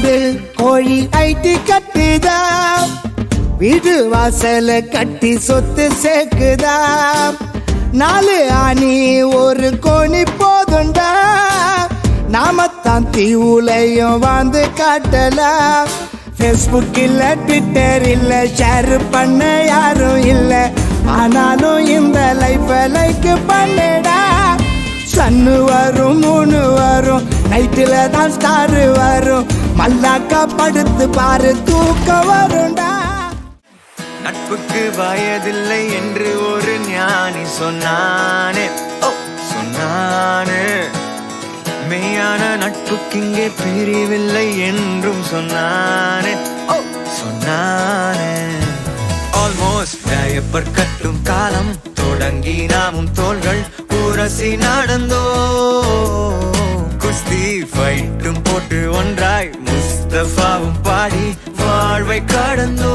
நாலு கோழி ஐட்டி கட்டுதா வீடு வாசல கட்டி சொத்து சேர்க்குதா நாலு ஆணி ஒரு கோணி போதுண்டா நாமத்தான் தீவுலையும் வாழ்ந்து காட்டலாம் ஃபேஸ்புக் இல்ல ட்விட்டர் இல்ல ஷேர் பண்ண யாரும் இல்ல ஆனாலும் இந்த லைஃப லைக் பண்ணடா சன்னு வரும் மூணு வரும் நைட்டுல தான் ஸ்டார் வரும் மல்லாக்கா படுத்து பாரு தூக்கம் வரும்டா நட்புக்கு வயதில்லை என்று ஒரு ஞானி சொன்னானே ஓ சொன்னானே மெய்யான நட்புக்கிங்கே பிரிவில்லை என்றும் சொன்னானே ஓ சொன்னானே ஆல்மோஸ்ட் டயப்பர் கட்டும் காலம் தொடங்கி நாமும் தோள்கள் உரசி நடந்தோ குஸ்தி ஃபைட்டும் போட்டு ஒன்றாய் முஸ்தபாவும் பாடி வாழ்வை கடந்தோ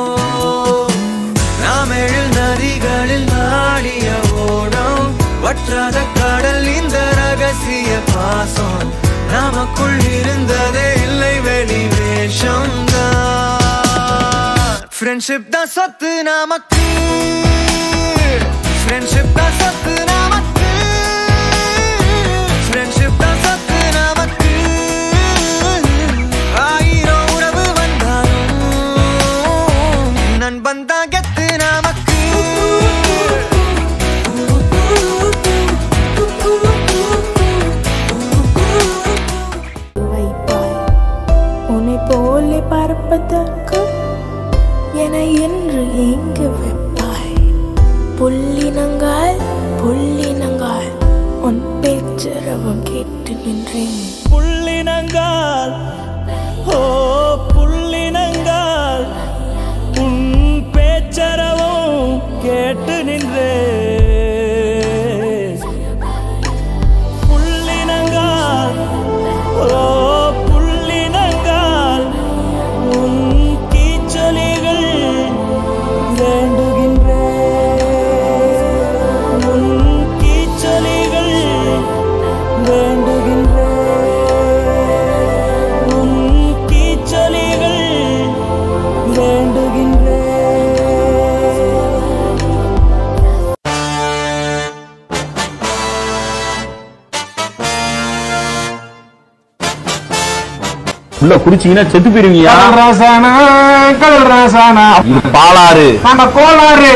நாம் எழில் நதிகளில் நாடிய ஓடம் வற்றாத கடல் இந்த ரகசிய பாசம் நமக்குள் இருந்ததே இல்லை வெளி வேஷம் ஃப்ரெண்ட்ஷிப் தான் சொத்து நமக்கு ஃப்ரெண்ட்ஷிப் தான் சொத்து நமக்கு ஃப்ரெண்ட்ஷிப் தான் சொத்து நமக்கு ஆயிரம் உறவு வந்தாலும் நண்பன் தான் கெத்து நமக்கு வைப்பாய் உன்னை போலே பார்ப்பதற்கு என என்று எங்கு வைப்பாய் புள்ளினங்கால் புள்ளினங்கால் உன் பேச்சரவம் கேட்டு நின்றேன் புள்ளினங்கால் ஓ புள்ளினங்கால் உன் பேச்சரவும் கேட்டு நின்றே புள்ளினங்கால் ஓ புள்ளினங்கால் உன் கீச்சொலிகள் வேண்டுகின்றே உன் கீச்சொலிகள் வேண்டுகின்றே உன் கீச்சொலிகள் வேண்டுகின்றே உள்ள குடிச்சீங்கன்னா செத்து போயிருவீங்க கடல் ராசானா கடல் ராசானா இது பாலாறு நம்ம கோளாறு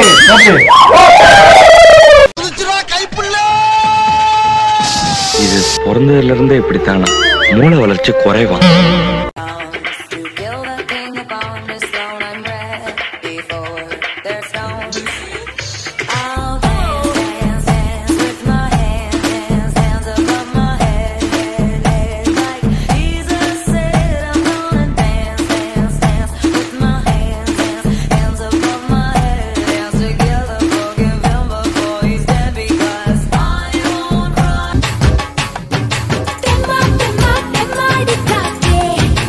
இது பிறந்ததுல இருந்தே இப்படித்தானா மூளை வளர்ச்சி குறைவா To build a king upon the stone and bread before their stones. I'll dance, dance, dance with my hands, hands, hands above my head, head, head. Like Jesus said, I'm gonna dance, dance, dance with my hands, hands, hands above my head. Dance together, forgive him before he's dead because I won't cry. தெம்மா தெம்மா தெம்மாடி காத்தே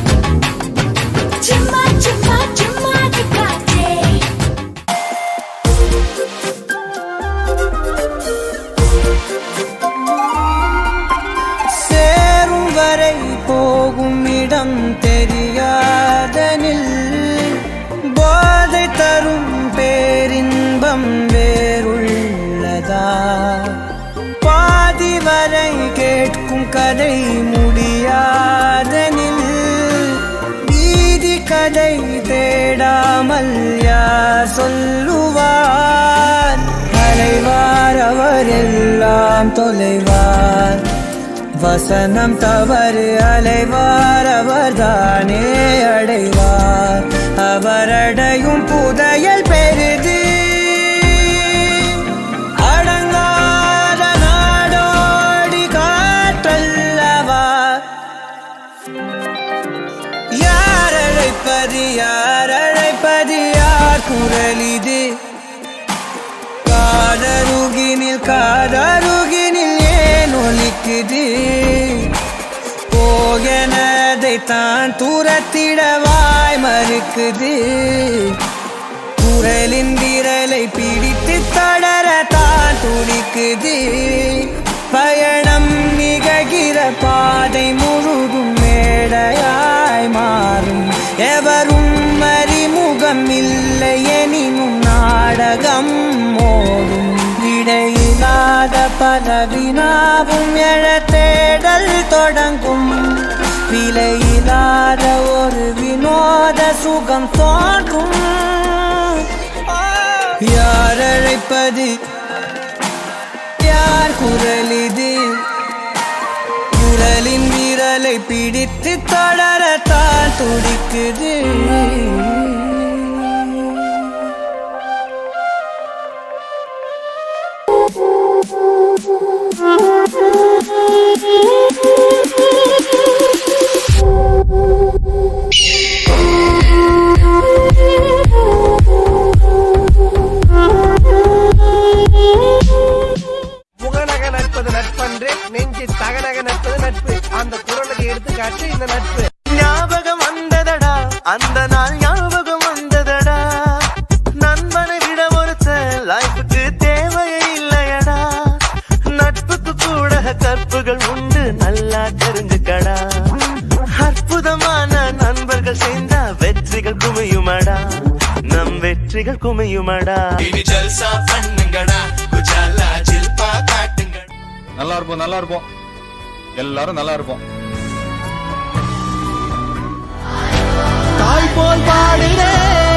சும்மா சும்மா சும்மாடி காத்தே சேரும் வரை போகும் இடம் தெரியாதனில் போதை தரும் பேரின்பம் வேறுள்ளதா பாதி வரை கேட்கும் கதை முடியாதனில் வீதி கதை தேடாமல் யார் சொல்லுவார் அலைவார் அவர் எல்லாம் தொலைவார் வசனம் தவறு அலைவார் அவர்தானே அடைவார் அவர் அடையும் புதையல் பெரிது அடங்காத நாடோடி காற்றல்லவா யார் அழைப்பது யார் அழைப்பது யார் குரல் இது காதருகினில் காதருகினில் ஏன் ஒலிக்குது போகனதை தான் தூரத்திடவாய் மறுக்குது குரலின் விரலை பிடித்து தொடர தான் துடிக்குது பயணம் நிகழ்கிற பாதை முழுதும் மேடையாய் மாறுது எவரும் அறிமுகம் இல்லை எனினும் நாடகம் மோதும் விடையில்லாத பல வினாவும் எழ தேடல் தொடங்கும் விலையில்லாத ஒரு வினோத சுகம் தோன்றும் யார் அழைப்பது யார் குரல் இது குரலின் விரலை பிடித்து தொடரத்தான் துடிக்குது முகநக நட்பது நட்பன்று நெஞ்சு தகநக நட்பது நட்பு அந்த குரலுக்கு எடுத்துக்காட்டு இந்த நட்பு ஞாபகம் வந்ததடா அந்த நாள் ஞாபகம் வந்ததடா நண்பனை விட ஒருத்த லைஃபுக்கு தேவையே இல்லையடா நட்புக்கு கூட கற்புகள் உண்டு நல்லா தெரிஞ்சுக்கடா அற்புதமான நண்பர்கள் சேர்ந்தா வெற்றிகள் குமியுமடா நம் வெற்றிகள் குமியுமடா இனி ஜல்சா பண்ணுங்கடா குஜாலா ஜில்பா காட்டுங்கடா நல்லா இருப்போம் நல்லா இருப்போம் எல்லாரும் நல்லா இருப்போம் தாய் போல் பாடுகிறேன்